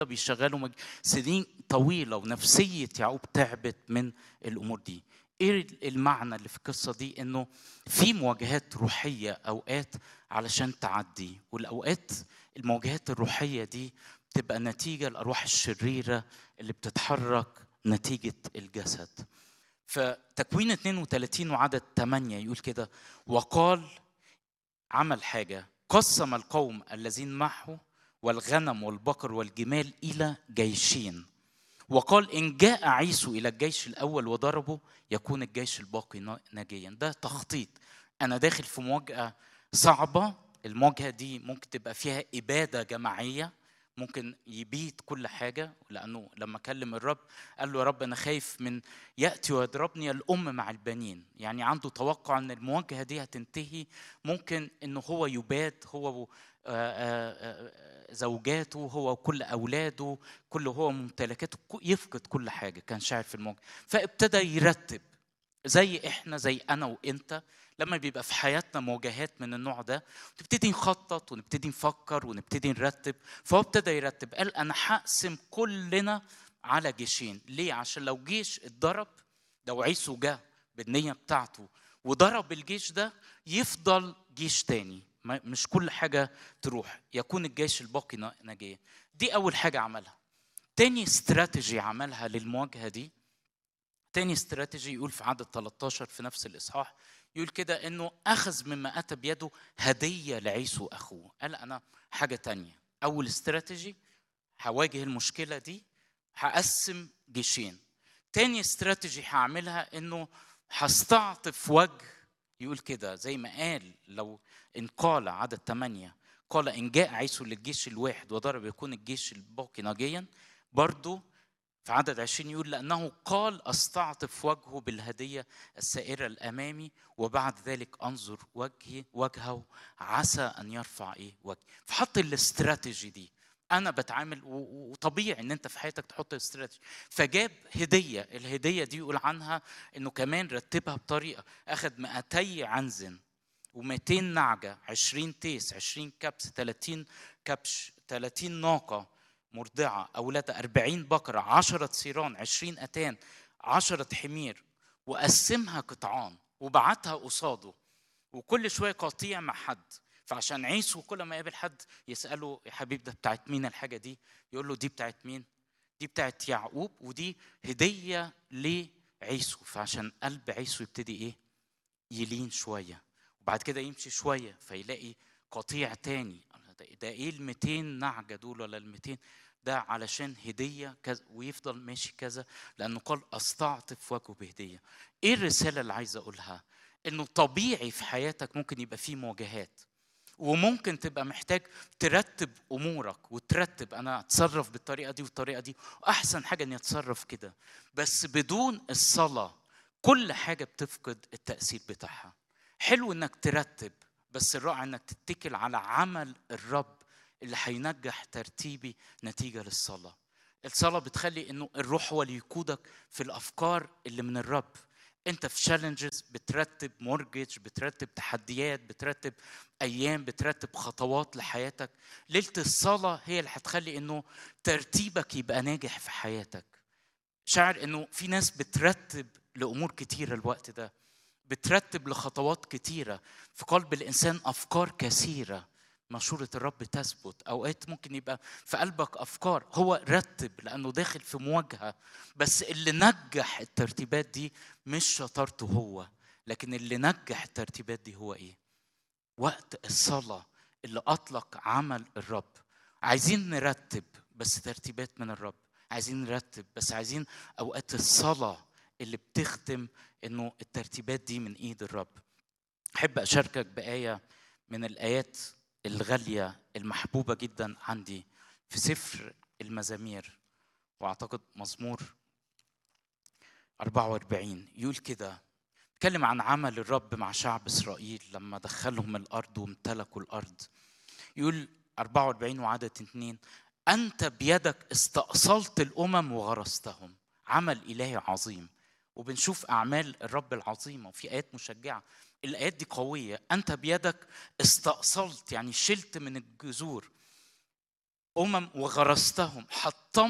بيشغلوا مج... سنين طويله ونفسيه يعقوب تعبت من الامور دي ايه المعنى اللي في القصه دي انه في مواجهات روحيه اوقات علشان تعدي والاوقات المواجهات الروحيه دي بتبقى نتيجه الارواح الشريره اللي بتتحرك نتيجه الجسد فتكوين 32 وعدد 8 يقول كده وقال عمل حاجه قسم القوم الذين معه والغنم والبقر والجمال الى جيشين وقال ان جاء عيسو الى الجيش الاول وضربه يكون الجيش الباقي ناجيا ده تخطيط انا داخل في مواجهه صعبه المواجهه دي ممكن تبقى فيها اباده جماعيه ممكن يبيت كل حاجة لأنه لما كلم الرب قال له يا رب أنا خايف من يأتي ويضربني الأم مع البنين يعني عنده توقع أن المواجهة دي هتنتهي ممكن أنه هو يباد هو زوجاته هو وكل أولاده كل هو ممتلكاته يفقد كل حاجة كان شاعر في المواجهة فابتدى يرتب زي احنا زي انا وانت لما بيبقى في حياتنا مواجهات من النوع ده نبتدي نخطط ونبتدي نفكر ونبتدي نرتب فهو ابتدى يرتب قال انا هقسم كلنا على جيشين ليه عشان لو جيش اتضرب لو عيسو جه بالنية بتاعته وضرب الجيش ده يفضل جيش تاني مش كل حاجة تروح يكون الجيش الباقي ناجيا دي أول حاجة عملها تاني استراتيجي عملها للمواجهة دي تاني استراتيجي يقول في عدد 13 في نفس الإصحاح يقول كده انه اخذ مما اتى بيده هديه لعيسو اخوه قال انا حاجه تانية اول استراتيجي هواجه المشكله دي هقسم جيشين تاني استراتيجي هعملها انه هستعطف وجه يقول كده زي ما قال لو ان قال عدد ثمانية قال ان جاء عيسو للجيش الواحد وضرب يكون الجيش الباقي ناجيا برضه في عدد عشرين يقول لأنه قال أستعطف وجهه بالهدية السائرة الأمامي وبعد ذلك أنظر وجهي وجهه عسى أن يرفع إيه وجهي فحط الاستراتيجي دي أنا بتعامل وطبيعي إن أنت في حياتك تحط استراتيجي فجاب هدية الهدية دي يقول عنها إنه كمان رتبها بطريقة أخذ 200 عنزن و200 نعجة 20 تيس 20 كبس 30 كبش 30 ناقة مرضعة أولادها أربعين بقرة عشرة صيران عشرين أتان عشرة حمير وقسمها قطعان وبعتها قصاده وكل شوية قطيع مع حد فعشان عيسو كل ما يقابل حد يسأله يا حبيب ده بتاعت مين الحاجة دي يقول له دي بتاعت مين دي بتاعت يعقوب ودي هدية لعيسو فعشان قلب عيسو يبتدي ايه يلين شوية وبعد كده يمشي شوية فيلاقي قطيع تاني ده ايه ال 200 نعجه دول ولا ال 200 ده علشان هديه كذا ويفضل ماشي كذا لانه قال استعطف وجهه بهديه. ايه الرساله اللي عايز اقولها؟ انه طبيعي في حياتك ممكن يبقى فيه مواجهات وممكن تبقى محتاج ترتب امورك وترتب انا اتصرف بالطريقه دي والطريقه دي واحسن حاجه اني اتصرف كده بس بدون الصلاه كل حاجه بتفقد التاثير بتاعها. حلو انك ترتب بس الرائع انك تتكل على عمل الرب اللي هينجح ترتيبي نتيجه للصلاه. الصلاه بتخلي انه الروح هو اللي يقودك في الافكار اللي من الرب. انت في تشالنجز بترتب مورجج بترتب تحديات بترتب ايام بترتب خطوات لحياتك ليله الصلاه هي اللي هتخلي انه ترتيبك يبقى ناجح في حياتك شعر انه في ناس بترتب لامور كتيره الوقت ده بترتب لخطوات كتيرة في قلب الإنسان أفكار كثيرة مشورة الرب تثبت أوقات ممكن يبقى في قلبك أفكار هو رتب لأنه داخل في مواجهة بس اللي نجح الترتيبات دي مش شطارته هو لكن اللي نجح الترتيبات دي هو إيه وقت الصلاة اللي أطلق عمل الرب عايزين نرتب بس ترتيبات من الرب عايزين نرتب بس عايزين أوقات الصلاة اللي بتختم انه الترتيبات دي من ايد الرب احب اشاركك بايه من الايات الغاليه المحبوبه جدا عندي في سفر المزامير واعتقد مزمور 44 يقول كده اتكلم عن عمل الرب مع شعب اسرائيل لما دخلهم الارض وامتلكوا الارض يقول 44 وعدد اثنين انت بيدك استأصلت الامم وغرستهم عمل الهي عظيم وبنشوف اعمال الرب العظيمه وفي ايات مشجعه الايات دي قويه انت بيدك استأصلت يعني شلت من الجذور امم وغرستهم حطمت